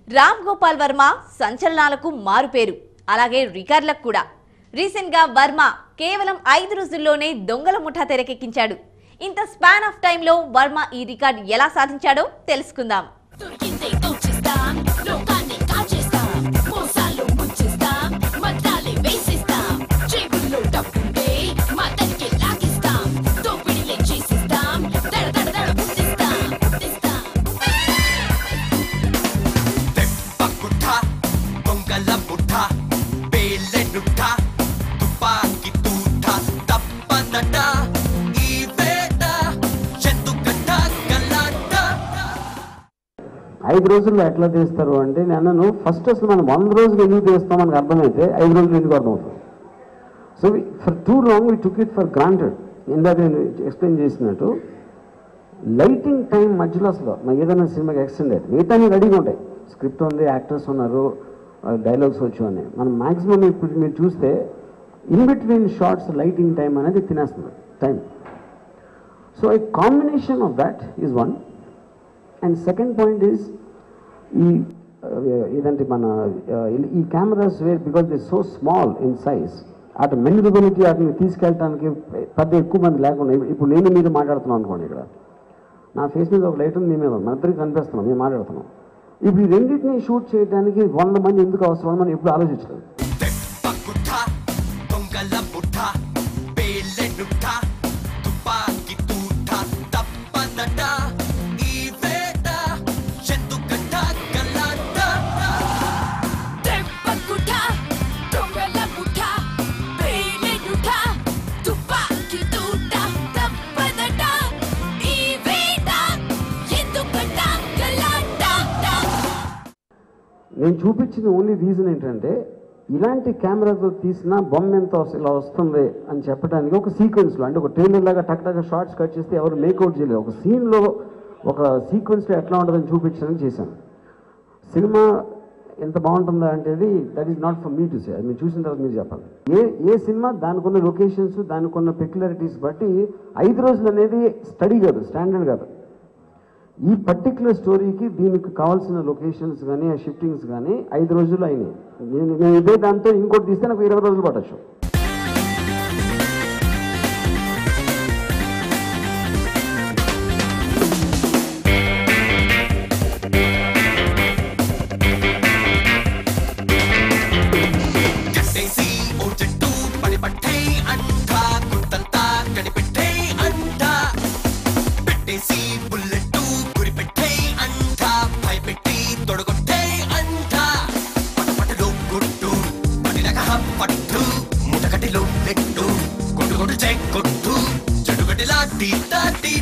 రామ్ గోపాల్ వర్మ సంచలనాలకు మారుపేరు అలాగే రికార్డులకు కూడా రీసెంట్ గా వర్మ కేవలం ఐదు రోజుల్లోనే దొంగల ముఠా తెరకెక్కించాడు ఇంత స్పాన్ ఆఫ్ టైంలో వర్మ ఈ రికార్డ్ ఎలా సాధించాడో తెలుసుకుందాం దొరికిందే దోచేస్తాం లోకాన్ని కాల్చేస్తాం మోసాలు ముంచేస్తాం మద్దాలే వేసేస్తాం జేబుల్లో డబ్బుంటే మదనికి లాగిస్తాం దోపిడిలే చేసేస్తాం దడ దడ దడ పుట్టిస్తాం పుట్టిస్తాం తెప్పకుట్ట దొంగల ముఠ పేలెనుట తుపాకి తూట తప్పనట ఈ వేట చెందుకట్ట గలాట ఐదు రోజుల్లో ఎట్లా తీస్తారు అంటే నేను అన్నాను ఫస్ట్ అసలు మనం వంద రోజులు ఎందుకు తీస్తాం మనకు అర్థమైతే ఐదు రోజులు ఎందుకు అర్థమవుతుంది so for too long we took it for granted ఇందాక నేను ఎక్స్ప్లెయిన్ చేసినట్టు లైటింగ్ టైం మధ్యలో అసలు మా ఏదైనా సినిమాకి ఎక్స్టెండ్ అయితే మిగతా రెడీగా ఉంటాయి స్క్రిప్ట్ ఉంది యాక్టర్స్ ఉన్నారు డైలాగ్స్ వచ్చు అని మనం మ్యాక్సిమం ఇప్పుడు మీరు చూస్తే in between shots lighting time అనేది తినేస్తుంది time so a combination of that is one and second point is ఈ ఇదంటే మన uh, ఈ cameras were because they so small in size అటు మెన్యూరబిలిటీ వాటిని తీసుకెళ్ళడానికి పెద్ద ఎక్కువ మంది లేకుండా ఇప్పుడు- ఇప్పుడు నేను మీరు మాట్లాడుతున్నాం అనుకోండి ఇక్కడ నా ఫేస్ మీద ఒక లైట్ ఉంది మీ మీద ఉంది. మన ఇద్దరికి కనిపిస్తున్నాం మేము మాట్లాడుతున్నాం ఇప్పుడు ఈ రెండింటిని షూట్ చేయడానికి వంద మంది ఎందుకు అవసరం అని మనం ఎప్పుడు ఆలోచించలేదు తెప్పకుట్ట దొంగల ముఠ పేలెనుట తుపాకి తూట తప్పనట ఈ వేట చెందుకట్ట గలాట దెబ్బకుట దొంగల ముఠ పేలెనుట తుపాకి తూట తప్పదట ఈ వేట ఎందుకట గలాట నేను చూపించిన ఓన్లీ రీజన్ ఏంటంటే ఇలాంటి కెమెరాతో తీసిన బొమ్మ ఎంత వస్- ఇలా వస్తుంది అని చెప్పడానికి ఒక సీక్వెన్స్లో అంటే ఒక ట్రైలర్ లాగా టక్ టక్ షార్ట్స్ కట్ చేస్తే ఎవరు మేకౌట్ చేయలేదు ఒక సీన్లో ఒక సీక్వెన్స్లో ఎట్లా ఉంటుందని చూపించడానికి చేశాను సినిమా ఎంత బాగుంటుందా అంటే that is not for me to say అది మీరు చూసిన తర్వాత మీరు చెప్పాలి ఏ ఏ సినిమా దానికి ఉన్న లొకేషన్స్ దానికి ఉన్న పెక్యులారిటీస్ బట్టి ఐదు రోజులు అనేది స్టడీ కాదు స్టాండర్డ్ కాదు ఈ పర్టికులర్ స్టోరీకి దీనికి కావాల్సిన లొకేషన్స్ కానీ ఆ షిఫ్టింగ్స్ కానీ ఐదు రోజులు అయినాయి నేను నేను ఇదే దాంతో ఇంకోటి తీస్తే నాకు ఇరవై రోజులు పట్టచ్చు కట్టేసి ఓ చెట్టు పడిపట్టే అంట గుర్తంతా కనిపెట్టే అంట పెట్టేసి బుల్లెట్టు గురిపెట్టే అంట భయపెట్టి తొడగొట్టే అంట పటపటలో గుట్టు పడినక పట్టు ముటకటిలో నెట్టు కొట్టు కొట్టు చెక్ కొట్టు చెడుగటిలా టీ టీ